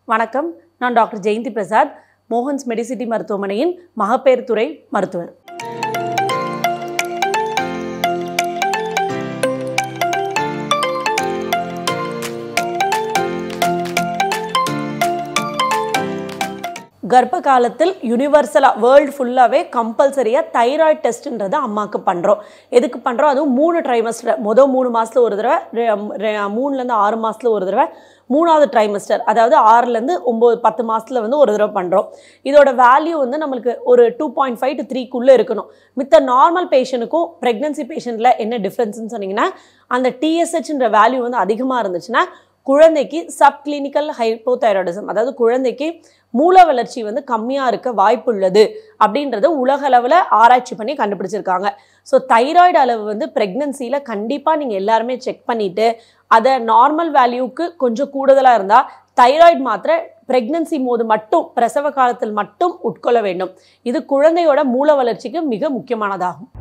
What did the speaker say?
வணக்கம் நான் doctor Jayanthi Prasad Mohan's Medicity மருத்துவமனையின் மகப்பேறு துறை மருத்துவர் கர்ப்ப காலத்தில் யூனிவர்சலாக வேர்ல்டு ஃபுல்லாகவே கம்பல்சரியாக தைராய்டு டெஸ்ட்டுன்றது அம்மாவுக்கு பண்ணுறோம் எதுக்கு பண்ணுறோம் அதுவும் மூணு ட்ரைமஸ்டர் மொதல் மூணு மாதத்தில் ஒரு தடவை ரெ- ரெ- மூணுலேருந்து ஆறு மாதத்தில் ஒரு தடவை மூணாவது ட்ரைமஸ்டர் அதாவது ஆறுலேருந்து ஒம்பது பத்து மாதத்தில் வந்து ஒரு தடவை பண்ணுறோம் இதோட வேல்யூ வந்து நம்மளுக்கு ஒரு டூ பாயிண்ட் ஃபைவ் டு த்ரீக்குள்ளே இருக்கணும் மித்த நார்மல் பேஷண்ட்டுக்கும் ப்ரெக்னன்சி பேஷண்ட்டில் என்ன டிஃப்ரென்ஸ்னு சொன்னீங்கன்னா அந்த டிஎஸ்ஹெச்ன்ற வேல்யூ வந்து அதிகமாக இருந்துச்சுன்னா குழந்தைக்கு சப் கிளினிக்கல் ஹைப்போதைராய்டிசம் அதாவது குழந்தைக்கு மூல வளர்ச்சி வந்து கம்மியாக இருக்க வாய்ப்புள்ளது அப்படின்றத உலக அளவில் ஆராய்ச்சி பண்ணி கண்டுபிடிச்சிருக்காங்க ஸோ தைராய்டு அளவு வந்து ப்ரெக்னன்சியில் கண்டிப்பாக நீங்கள் எல்லாருமே செக் பண்ணிவிட்டு அதை நார்மல் வேல்யூக்கு கொஞ்சம் கூடுதலாக இருந்தால் தைராய்டு மாத்திரை பிரெக்னன்சி போது மட்டும் பிரசவ காலத்தில் மட்டும் உட்கொள்ள வேண்டும் இது குழந்தையோட மூல வளர்ச்சிக்கு மிக முக்கியமானதாகும்